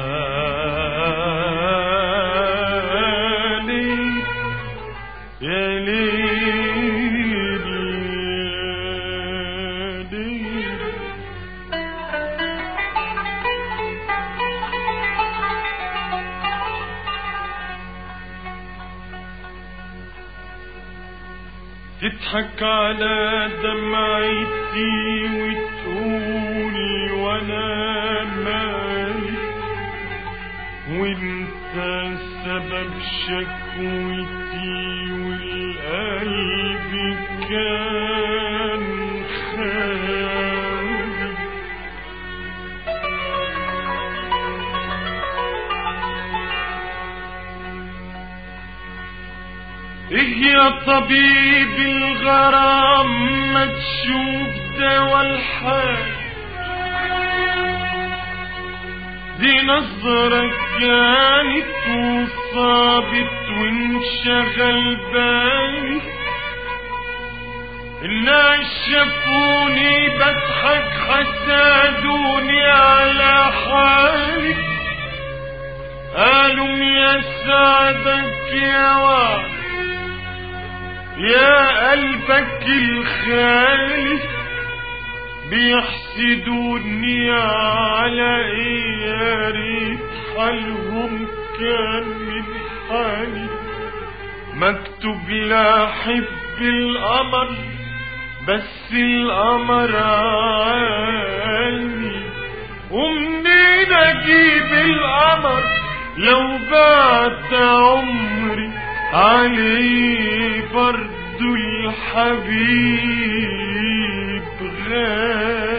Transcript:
ليل يا ليل يا ليل تضحك على دمعتي وتقول وانا مالي وانت سبب شكوتي والقلب كان خالي ايه يا طبيب الغرام ما تشوف دوا الحال دي نظرك كانت وصابت وانشغل بالي الناس شافوني بضحك حسادوني على حالي قالوا يا سعدك يا وعد يا قلبك الخالي بيحسدوني على ايه يا ريت حالهم كان من حالي مكتوب لا حب القمر بس القمر عالي ومنين اجيب القمر لو بعت عمري عليه برضو الحبيب غالي